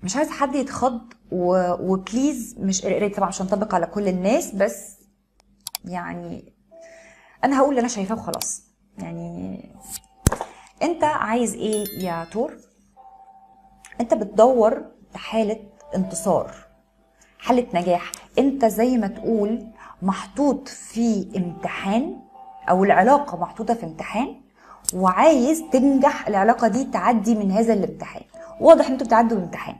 مش عايز حد يتخض و... وبليز مش قريت طبعا مش هنطبق على كل الناس بس يعني انا هقول اللي انا شايفاه وخلاص يعني انت عايز ايه يا تور انت بتدور لحاله انتصار حاله نجاح انت زي ما تقول محطوط في امتحان او العلاقه محطوطه في امتحان وعايز تنجح العلاقه دي تعدي من هذا الامتحان واضح ان انتوا بتعدوا الامتحان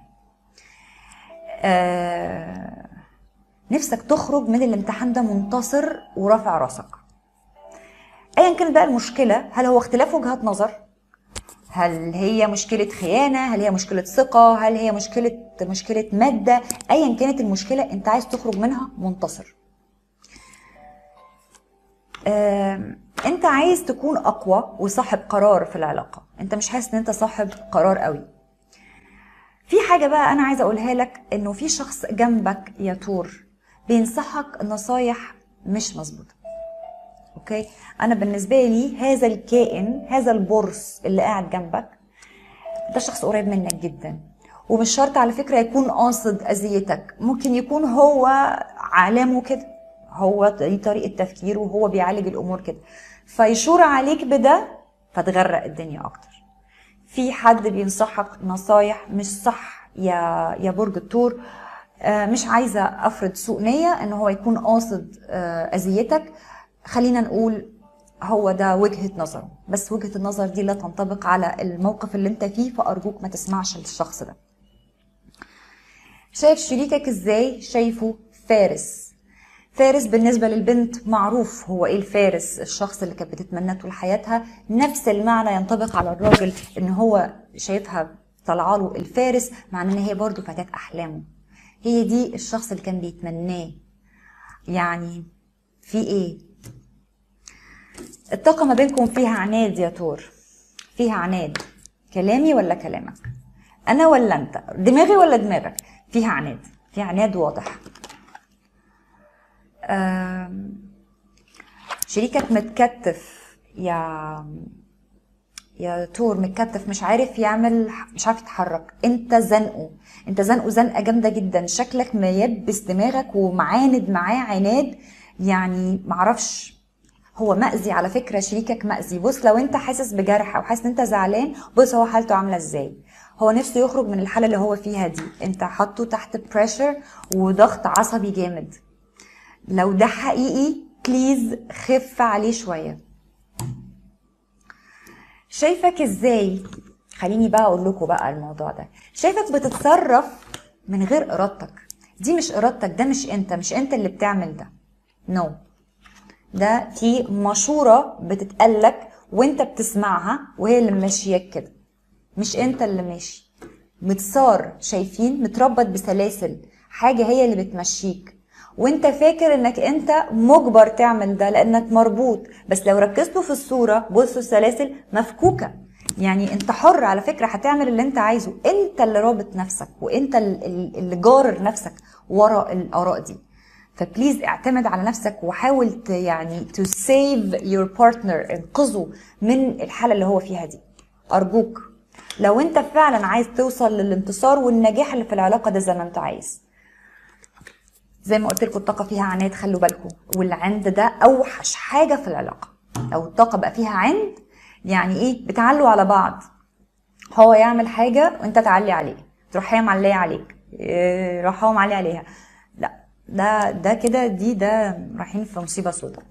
آه نفسك تخرج من الامتحان ده منتصر ورافع راسك ايا كانت بقى المشكله هل هو اختلاف وجهات نظر هل هي مشكله خيانه هل هي مشكله ثقه هل هي مشكله مشكله ماده ايا كانت المشكله انت عايز تخرج منها منتصر آم، انت عايز تكون اقوى وصاحب قرار في العلاقه انت مش حاسس ان انت صاحب قرار قوي في حاجه بقى انا عايزه اقولها لك انه في شخص جنبك يا تور بينصحك نصايح مش مظبوطه اوكي انا بالنسبه لي هذا الكائن هذا البرص اللي قاعد جنبك ده شخص قريب منك جدا ومش شرط على فكره يكون قاصد اذيتك ممكن يكون هو عالمه كده هو دي طريقه تفكيره وهو بيعالج الامور كده فيشور عليك بده فتغرق الدنيا اكتر في حد بينصحك نصايح مش صح يا يا برج الثور آه، مش عايزه افرض سوء نيه ان هو يكون قاصد آه، اذيتك خلينا نقول هو ده وجهه نظره بس وجهه النظر دي لا تنطبق على الموقف اللي انت فيه فارجوك ما تسمعش للشخص ده شايف شريكك ازاي شايفه فارس فارس بالنسبة للبنت معروف هو ايه الفارس الشخص اللي كانت بتتمناه طول حياتها نفس المعنى ينطبق على الراجل ان هو شايفها طالعه له الفارس معناه ان هي برضه فتاة احلامه هي دي الشخص اللي كان بيتمناه يعني في ايه الطاقة ما بينكم فيها عناد يا تور فيها عناد كلامي ولا كلامك انا ولا انت دماغي ولا دماغك فيها عناد فيها عناد واضح آم، شريكك متكتف يا يا تور متكتف مش عارف يعمل مش عارف يتحرك انت زنقه انت زنقه زنقه جامده جدا شكلك ميبس دماغك ومعاند معاه عناد يعني معرفش هو مأذي على فكره شريكك مأذي بص لو انت حاسس بجرح او حاسس ان انت زعلان بص هو حالته عامله ازاي هو نفسه يخرج من الحاله اللي هو فيها دي انت حاطه تحت بريشر وضغط عصبي جامد لو ده حقيقي بليز خف عليه شويه شايفك ازاي خليني بقى اقول لكم بقى الموضوع ده شايفك بتتصرف من غير ارادتك دي مش ارادتك ده مش انت مش انت اللي بتعمل ده نو no. ده في مشورة بتتقالك وانت بتسمعها وهي اللي ماشياك كده مش انت اللي ماشي متسار شايفين متربط بسلاسل حاجة هي اللي بتمشيك وانت فاكر انك انت مجبر تعمل ده لانك مربوط بس لو ركزتوا في الصورة بصوا السلاسل مفكوكة يعني انت حر على فكرة هتعمل اللي انت عايزه انت اللي رابط نفسك وانت ال- ال- اللي جارر نفسك ورا الاراء دي فبليز اعتمد على نفسك وحاول ت- يعني to save your partner انقذه من الحالة اللي هو فيها دي ارجوك لو انت فعلا عايز توصل للانتصار والنجاح اللي في العلاقة ده زي ما انت عايز زي ما قلت لكم الطاقة فيها عناد خلوا بالكم والعند ده أوحش حاجة في العلاقة لو الطاقة بقى فيها عند يعني إيه بتعلوا على بعض هو يعمل حاجة وأنت تعلي عليه تروح هي معلية عليك إيه، راح هو معلي عليها لا ده ده كده دي ده رايحين في مصيبة سوداء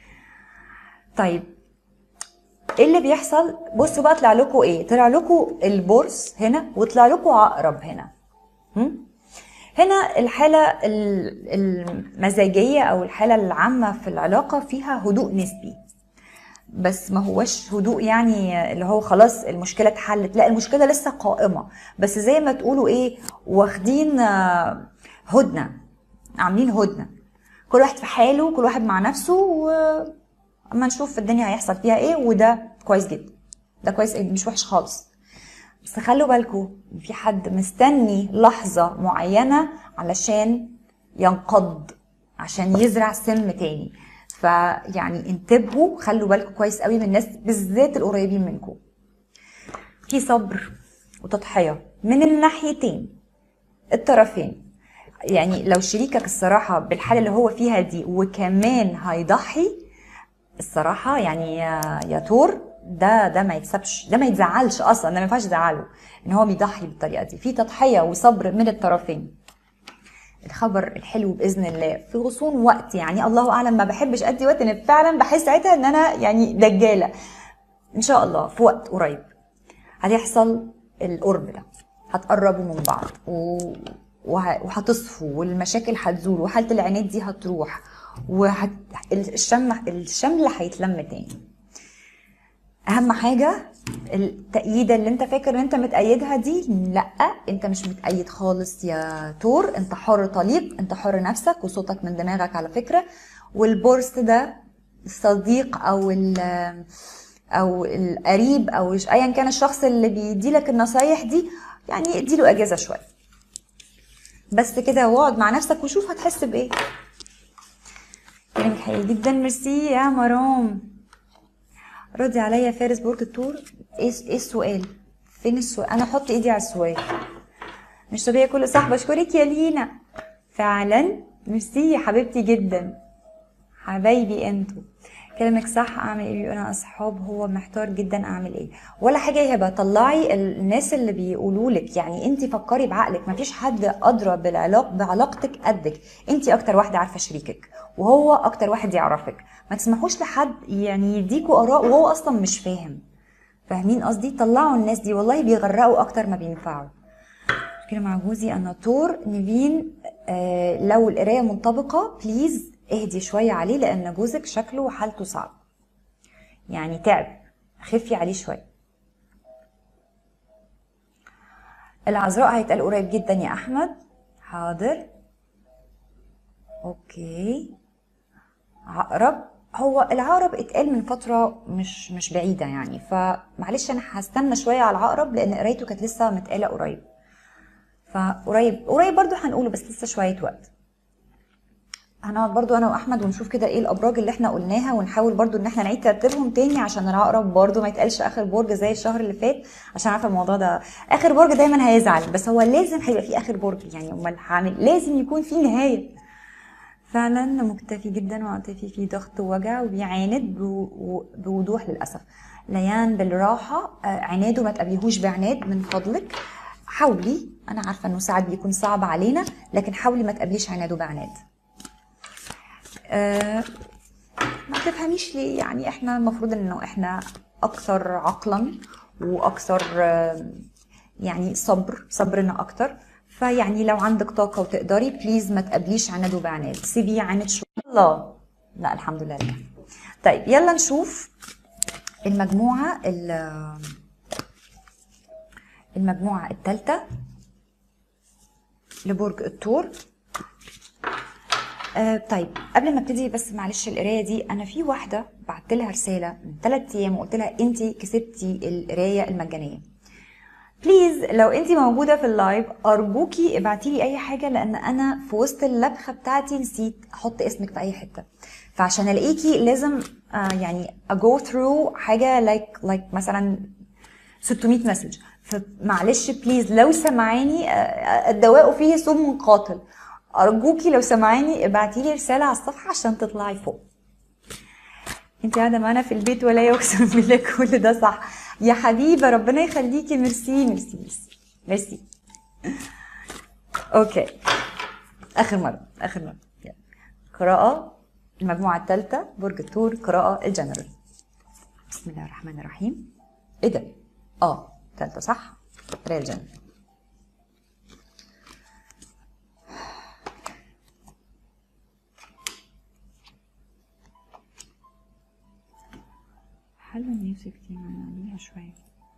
طيب ايه اللي بيحصل بصوا بقى طلع لكم ايه طلع لكم البورس هنا وطلع لكم عقرب هنا هم؟ هنا الحالة ال- المزاجية أو الحالة العامة في العلاقة فيها هدوء نسبي بس ما هوش هدوء يعني اللي هو خلاص المشكلة اتحلت لا المشكلة لسه قائمة بس زي ما تقولوا ايه واخدين آه، هدنة عاملين هدنة كل واحد في حاله كل واحد مع نفسه واما نشوف الدنيا هيحصل فيها ايه وده كويس جدا ده كويس مش وحش خالص بس خلوا بالكم في حد مستني لحظة معينة علشان ينقض عشان يزرع سم تاني فيعني انتبهوا خلوا بالكم كويس قوي من الناس بالذات القريبين منكم في صبر وتضحية من الناحيتين الطرفين يعني لو شريكك الصراحه بالحاله اللي هو فيها دي وكمان هيضحي الصراحه يعني يا, يا تور ده ده ما يتسبش ده ما يتزعلش اصلا ده ما ينفعش تزعله ان هو بيضحي بالطريقه دي في تضحيه وصبر من الطرفين الخبر الحلو باذن الله في غصون وقت يعني الله اعلم ما بحبش ادي وقت ان فعلا بحس ساعتها ان انا يعني دجاله ان شاء الله في وقت قريب هيحصل القرب ده هتقربوا من بعض و... وه... وهتصفوا والمشاكل هتزول وحاله العناد دي هتروح وهت... الشم الشمل هيتلم تاني اهم حاجه التأييدة اللي انت فاكر ان انت متأيدها دي لا انت مش متأيد خالص يا تور انت حر طليق انت حر نفسك وصوتك من دماغك على فكرة والبورس ده الصديق او او القريب او ايا كان الشخص اللي بيديلك النصايح دي يعني اديله اجازة شوية بس كده واقعد مع نفسك وشوف هتحس بايه كلامك حلو جدا ميرسي يا مرام ردي عليا فارس برج التور ايه ايه السؤال فين السؤال انا احط ايدي على السؤال مش طبيعي كل صح بشكرك يا لينا فعلا ميرسي يا حبيبتي جدا حبايبي انتوا كلامك صح اعمل ايه انا اصحاب هو محتار جدا اعمل ايه ولا حاجه يا هبه طلعي الناس اللي بيقولوا لك يعني انت فكري بعقلك مفيش حد ادرى بالعلاق بعلاقتك قدك انت اكتر واحده عارفه شريكك وهو اكتر واحد يعرفك ما تسمحوش لحد يعني يديكوا اراء وهو اصلا مش فاهم فاهمين قصدي طلعوا الناس دي والله بيغرقوا اكتر ما بينفعوا كده مع جوزي انا تور نيفين آه لو القرايه منطبقه بليز اهدي شويه عليه لان جوزك شكله وحالته صعب يعني تعب خفي عليه شويه العذراء هيتقال قريب جدا يا احمد حاضر اوكي عقرب هو العقرب اتقال من فتره مش مش بعيده يعني فمعلش انا هستنى شويه على العقرب لان قرايته كانت لسه متقاله قريب فقريب قريب برضو هنقوله بس لسه شويه وقت هنقعد برضو انا واحمد ونشوف كده ايه الابراج اللي احنا قلناها ونحاول برضو ان احنا نعيد ترتيبهم تاني عشان العقرب برضو ما يتقالش اخر برج زي الشهر اللي فات عشان عارفه الموضوع ده اخر برج دايما هيزعل بس هو لازم هيبقى فيه اخر برج يعني امال هعمل لازم يكون فيه نهايه فعلا مكتفي جدا وعاطفي في ضغط ووجع وبيعاند بوضوح للاسف ليان بالراحه عناده ما تقابليهوش بعناد من فضلك حاولي انا عارفه انه ساعات بيكون صعب علينا لكن حاولي ما تقابليش عناده بعناد أه ما تفهميش ليه يعني احنا المفروض انه احنا اكثر عقلا واكثر يعني صبر صبرنا اكتر فيعني لو عندك طاقة وتقدري بليز ما تقابليش عناد وبعناد سيبيه عند شوية الله لا الحمد لله لا. طيب يلا نشوف المجموعة المجموعة الثالثة لبرج الثور آه طيب قبل ما ابتدي بس معلش القرايه دي انا في واحده بعت لها رساله من ثلاث ايام وقلت لها انت كسبتي القرايه المجانيه بليز لو انت موجوده في اللايف ارجوكي ابعتي لي اي حاجه لان انا في وسط اللبخه بتاعتي نسيت احط اسمك في اي حته فعشان الاقيكي لازم آه يعني اجو ثرو حاجه لايك like لايك like مثلا 600 مسج فمعلش بليز لو سمعاني آه الدواء فيه سم قاتل ارجوكي لو سمعاني ابعتي لي رساله على الصفحه عشان تطلعي فوق انت قاعده معانا في البيت ولا يقسم بالله كل ده صح يا حبيبه ربنا يخليكي ميرسي ميرسي ميرسي ميرسي اوكي اخر مره اخر مره يلا. قراءه المجموعه الثالثه برج الثور قراءه الجنرال بسم الله الرحمن الرحيم ايه ده اه ثالثه صح قراءه الجنرال حلوة الميوزك دي نعليها شوية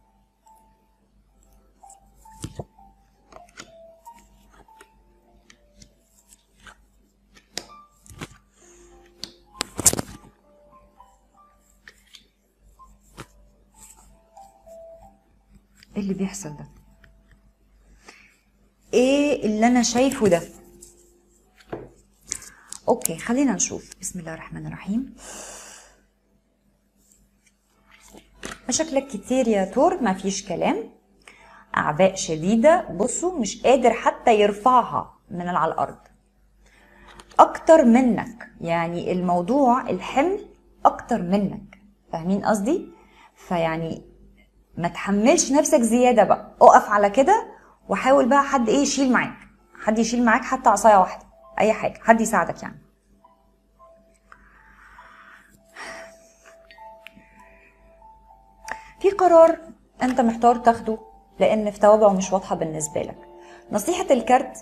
ايه اللي بيحصل ده ايه اللي انا شايفه ده اوكي خلينا نشوف بسم الله الرحمن الرحيم مشاكلك كتير يا تور ما فيش كلام اعباء شديده بصوا مش قادر حتى يرفعها من على الارض اكتر منك يعني الموضوع الحمل اكتر منك فاهمين قصدي فيعني ما تحملش نفسك زياده بقى اقف على كده وحاول بقى حد ايه يشيل معاك حد يشيل معاك حتى عصايه واحده اي حاجه حد يساعدك يعني في قرار انت محتار تاخده لان في توابعه مش واضحه بالنسبه لك نصيحه الكارت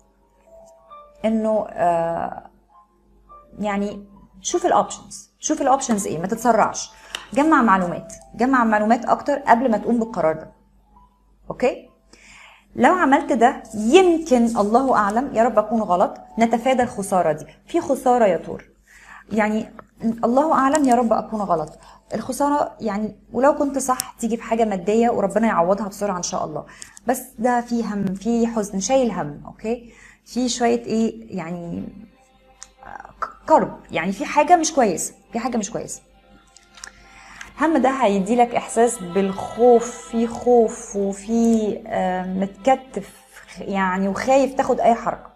انه آه يعني شوف الاوبشنز شوف الاوبشنز ايه ما تتسرعش جمع معلومات جمع معلومات اكتر قبل ما تقوم بالقرار ده اوكي لو عملت ده يمكن الله اعلم يا رب اكون غلط نتفادى الخساره دي في خساره يا تور يعني الله اعلم يا رب اكون غلط الخساره يعني ولو كنت صح تيجي في حاجه ماديه وربنا يعوضها بسرعه ان شاء الله بس ده في هم في حزن شايل هم اوكي في شويه ايه يعني كرب يعني في حاجه مش كويسه في حاجه مش كويسه هم ده هيدي لك احساس بالخوف في خوف وفي متكتف يعني وخايف تاخد اي حركه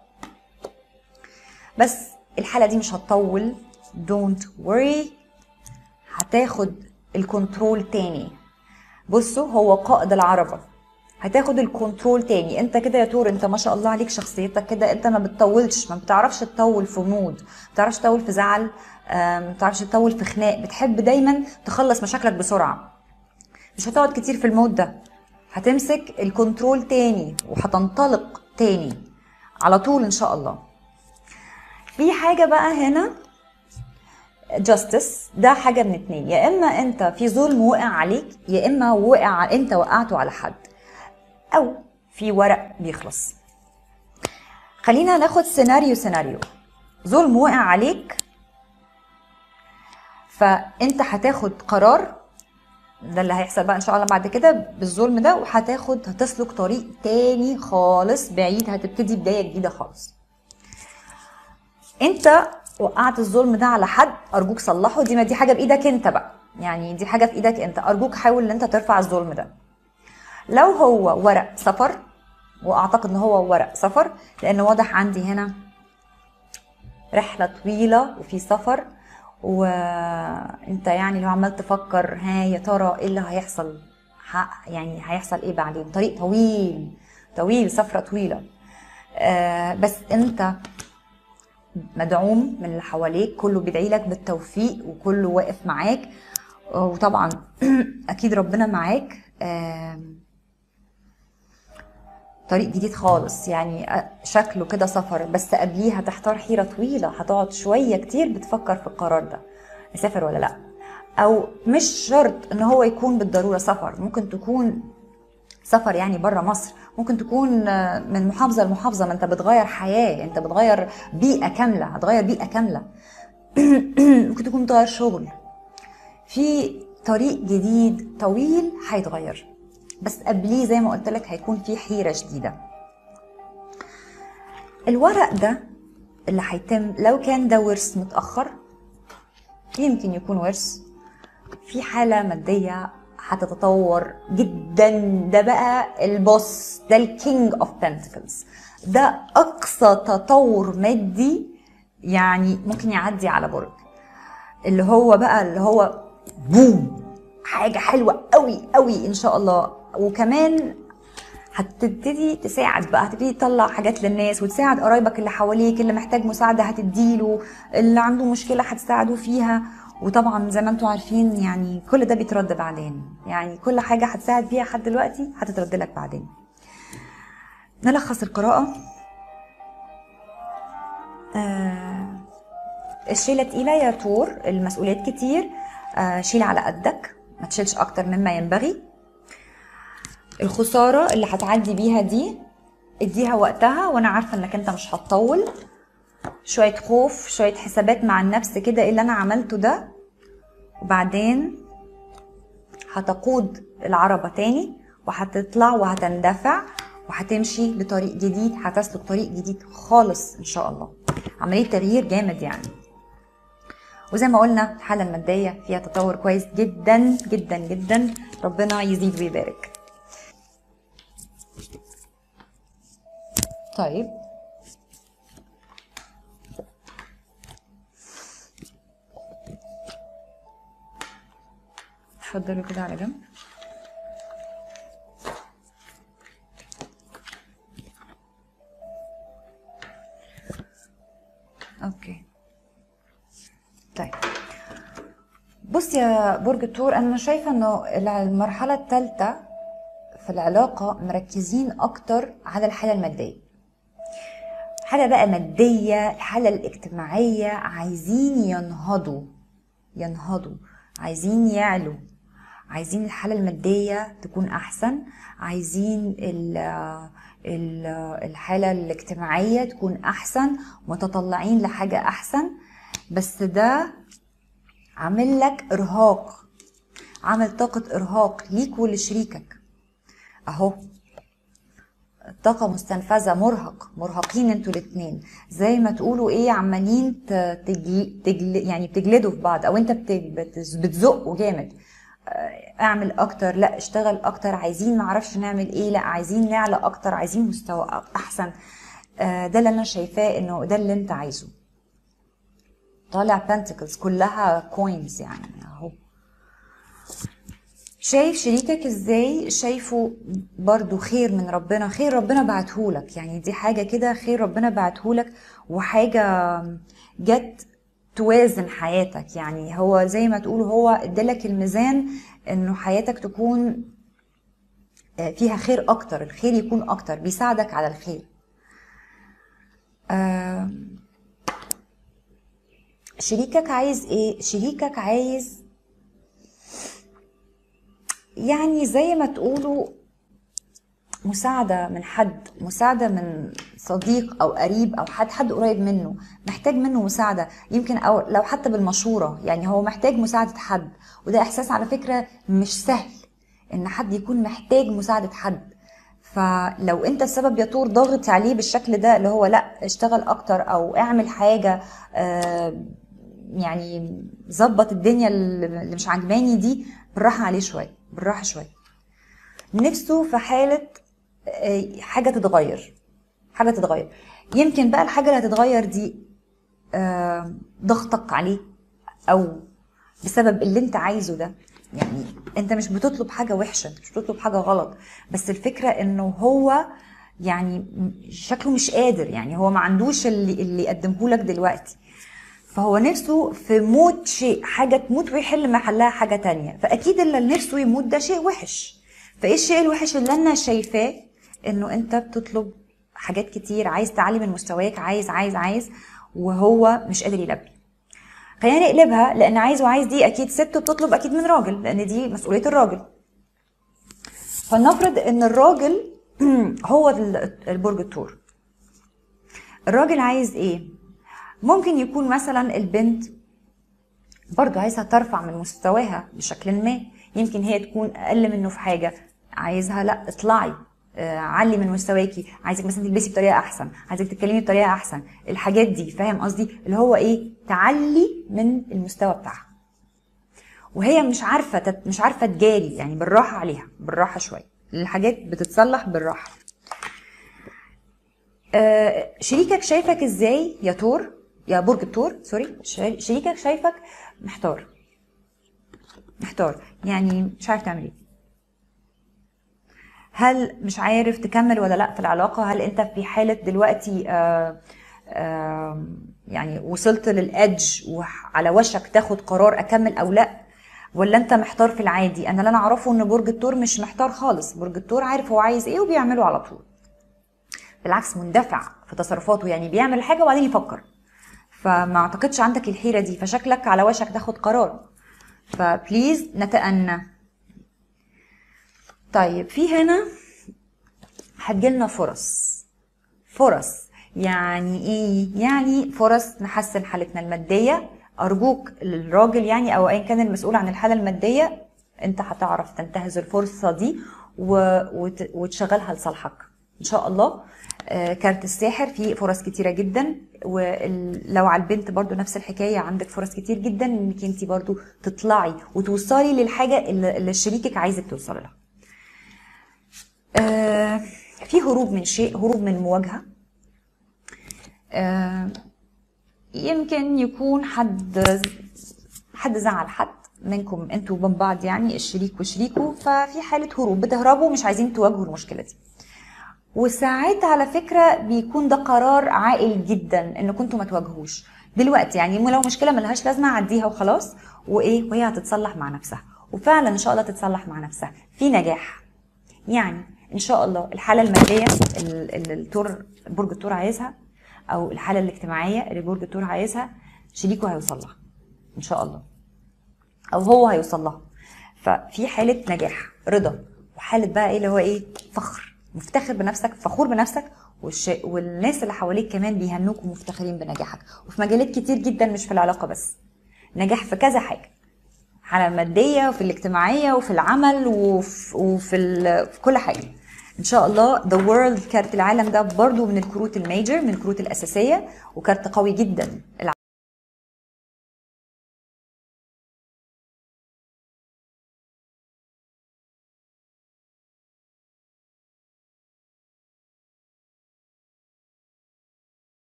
بس الحاله دي مش هتطول don't worry هتاخد الكنترول تاني بصوا هو قائد العربه هتاخد الكنترول تاني انت كده يا تور انت ما شاء الله عليك شخصيتك كده انت ما بتطولش ما بتعرفش تطول في مود ما بتعرفش تطول في زعل ما بتعرفش تطول في خناق بتحب دايما تخلص مشاكلك بسرعه مش هتقعد كتير في المود ده هتمسك الكنترول تاني وهتنطلق تاني على طول ان شاء الله في حاجه بقى هنا جاستس ده حاجه من اتنين يا اما انت في ظلم وقع عليك يا اما وقع انت وقعته على حد او في ورق بيخلص خلينا ناخد سيناريو سيناريو ظلم وقع عليك فانت هتاخد قرار ده اللي هيحصل بقى ان شاء الله بعد كده بالظلم ده وهتاخد هتسلك طريق تاني خالص بعيد هتبتدي بدايه جديده خالص انت وقعت الظلم ده على حد ارجوك صلحه دي ما دي حاجه بايدك انت بقى يعني دي حاجه في ايدك انت ارجوك حاول ان انت ترفع الظلم ده لو هو ورق سفر واعتقد ان هو ورق سفر لان واضح عندي هنا رحله طويله وفي سفر وانت يعني لو عمال تفكر ها يا ترى ايه اللي هيحصل يعني هيحصل ايه بعدين طريق طويل طويل سفره طويله آه بس انت مدعوم من اللي حواليك كله بيدعي لك بالتوفيق وكله واقف معاك وطبعا اكيد ربنا معاك آه طريق جديد خالص يعني شكله كده سفر بس قبليه هتحتار حيره طويله هتقعد شويه كتير بتفكر في القرار ده اسافر ولا لا او مش شرط ان هو يكون بالضروره سفر ممكن تكون سفر يعني بره مصر ممكن تكون من محافظه لمحافظه ما انت بتغير حياه انت بتغير بيئه كامله هتغير بيئه كامله ممكن تكون بتغير شغل في طريق جديد طويل هيتغير بس قبليه زي ما قلت لك هيكون في حيره شديده الورق ده اللي هيتم لو كان ده ورث متاخر يمكن يكون ورث في حاله ماديه هتتطور جدا ده بقى البوس ده الكينج اوف بنتكلز ده اقصى تطور مادي يعني ممكن يعدي على برج اللي هو بقى اللي هو بوم حاجه حلوه قوي قوي ان شاء الله وكمان هتبتدي تساعد بقى هتبتدي تطلع حاجات للناس وتساعد قرايبك اللي حواليك اللي محتاج مساعده هتديله اللي عنده مشكله هتساعده فيها وطبعا زي ما انتم عارفين يعني كل ده بيترد بعدين يعني كل حاجه هتساعد فيها حد دلوقتي هتترد لك بعدين نلخص القراءه آه الشيله تقيله يا تور المسؤوليات كتير آه شيل على قدك ما تشيلش اكتر مما ينبغي الخساره اللي هتعدي بيها دي اديها وقتها وانا عارفه انك انت مش هتطول شويه خوف شويه حسابات مع النفس كده ايه اللي انا عملته ده وبعدين هتقود العربه تاني وهتطلع وهتندفع وهتمشي لطريق جديد هتسلك طريق جديد خالص ان شاء الله عمليه تغيير جامد يعني وزي ما قلنا الحاله الماديه فيها تطور كويس جدا جدا جدا ربنا يزيد ويبارك طيب اتفضلوا كده على جنب اوكي طيب بص يا برج الثور انا شايفه انه المرحله الثالثه في العلاقه مركزين اكتر على الحاله الماديه حاله بقى ماديه الحاله الاجتماعيه عايزين ينهضوا ينهضوا عايزين يعلوا عايزين الحالة المادية تكون أحسن عايزين ال ال الحالة الاجتماعية تكون أحسن متطلعين لحاجة أحسن بس ده عامل لك إرهاق عامل طاقة إرهاق ليك ولشريكك أهو طاقة مستنفذة مرهق مرهقين انتوا الاتنين زي ما تقولوا ايه عمالين تجل تجل يعني بتجلدوا في بعض او انت بتزقوا جامد اعمل اكتر لا اشتغل اكتر عايزين معرفش نعمل ايه لا عايزين نعلى اكتر عايزين مستوى احسن ده اللي انا شايفاه انه ده اللي انت عايزه طالع بنتكلز كلها كوينز يعني اهو شايف شريكك ازاي شايفه برضو خير من ربنا خير ربنا بعتهولك يعني دي حاجة كده خير ربنا بعتهولك وحاجة جت توازن حياتك يعني هو زي ما تقول هو ادالك الميزان انه حياتك تكون فيها خير اكتر الخير يكون اكتر بيساعدك على الخير شريكك عايز ايه شريكك عايز يعني زي ما تقولوا مساعدة من حد مساعدة من صديق أو قريب أو حد حد قريب منه محتاج منه مساعدة يمكن أو لو حتى بالمشورة يعني هو محتاج مساعدة حد وده إحساس على فكرة مش سهل إن حد يكون محتاج مساعدة حد فلو انت السبب يا طور ضاغط عليه بالشكل ده اللي هو لا اشتغل اكتر او اعمل حاجه آه يعني ظبط الدنيا اللي مش عجباني دي بالراحه عليه شويه بالراحه شويه نفسه في حاله حاجه تتغير حاجه تتغير يمكن بقى الحاجه اللي هتتغير دي ضغطك عليه او بسبب اللي انت عايزه ده يعني انت مش بتطلب حاجه وحشه مش بتطلب حاجه غلط بس الفكره انه هو يعني شكله مش قادر يعني هو ما عندوش اللي اللي يقدمه لك دلوقتي فهو نفسه في موت شيء حاجة تموت ويحل محلها حاجة تانية فأكيد اللي نفسه يموت ده شيء وحش فإيه الشيء الوحش اللي أنا شايفاه إنه أنت بتطلب حاجات كتير عايز تعلي من مستواك عايز عايز عايز وهو مش قادر يلبي خلينا نقلبها لأن عايز وعايز دي أكيد ست بتطلب أكيد من راجل لأن دي مسؤولية الراجل فلنفرض إن الراجل هو البرج الثور الراجل عايز إيه؟ ممكن يكون مثلا البنت برضه عايزها ترفع من مستواها بشكل ما يمكن هي تكون اقل منه في حاجه عايزها لا اطلعي آه علي من مستواكي عايزك مثلا تلبسي بطريقه احسن عايزك تتكلمي بطريقه احسن الحاجات دي فاهم قصدي اللي هو ايه تعلي من المستوى بتاعها وهي مش عارفه تت... مش عارفه تجاري يعني بالراحه عليها بالراحه شويه الحاجات بتتصلح بالراحه آه شريكك شايفك ازاي يا تور يا برج الثور سوري شريكك شايفك محتار محتار يعني مش عارف تعمل ايه هل مش عارف تكمل ولا لا في العلاقه هل انت في حاله دلوقتي آآ آآ يعني وصلت للادج وعلى وشك تاخد قرار اكمل او لا ولا انت محتار في العادي انا اللي انا اعرفه ان برج الثور مش محتار خالص برج الثور عارف هو عايز ايه وبيعمله على طول بالعكس مندفع في تصرفاته يعني بيعمل حاجه وبعدين يفكر فما اعتقدش عندك الحيره دي فشكلك على وشك تاخد قرار فبليز نتأنى طيب في هنا هتجيلنا فرص فرص يعني ايه يعني فرص نحسن حالتنا الماديه ارجوك الراجل يعني او ايا كان المسؤول عن الحاله الماديه انت هتعرف تنتهز الفرصه دي و... وت... وتشغلها لصالحك ان شاء الله كارت الساحر فيه فرص كتيره جدا ولو على البنت برضو نفس الحكايه عندك فرص كتير جدا انك انت برضو تطلعي وتوصلي للحاجه اللي شريكك عايزك توصلي لها في هروب من شيء هروب من مواجهه آه، يمكن يكون حد حد زعل حد منكم انتوا وبين بعض يعني الشريك وشريكه ففي حاله هروب بتهربوا مش عايزين تواجهوا المشكله دي وساعات على فكره بيكون ده قرار عاقل جدا انكم انتوا ما تواجهوش دلوقتي يعني لو مشكله ملهاش لازمه عديها وخلاص وايه وهي هتتصلح مع نفسها وفعلا ان شاء الله تتصلح مع نفسها في نجاح يعني ان شاء الله الحاله الماديه ال- اللي التور برج التور عايزها او الحاله الاجتماعيه اللي برج التور عايزها شريكه هيوصل لها ان شاء الله او هو هيوصل لها ففي حاله نجاح رضا وحاله بقى ايه اللي هو ايه فخر مفتخر بنفسك فخور بنفسك والش... والناس اللي حواليك كمان بيهنوك ومفتخرين بنجاحك وفي مجالات كتير جدا مش في العلاقه بس نجاح في كذا حاجه الحالة المادية وفي الاجتماعية وفي العمل وفي, وفي ال... في كل حاجة ان شاء الله ذا وورلد كارت العالم ده برضو من الكروت الميجر من الكروت الاساسيه وكارت قوي جدا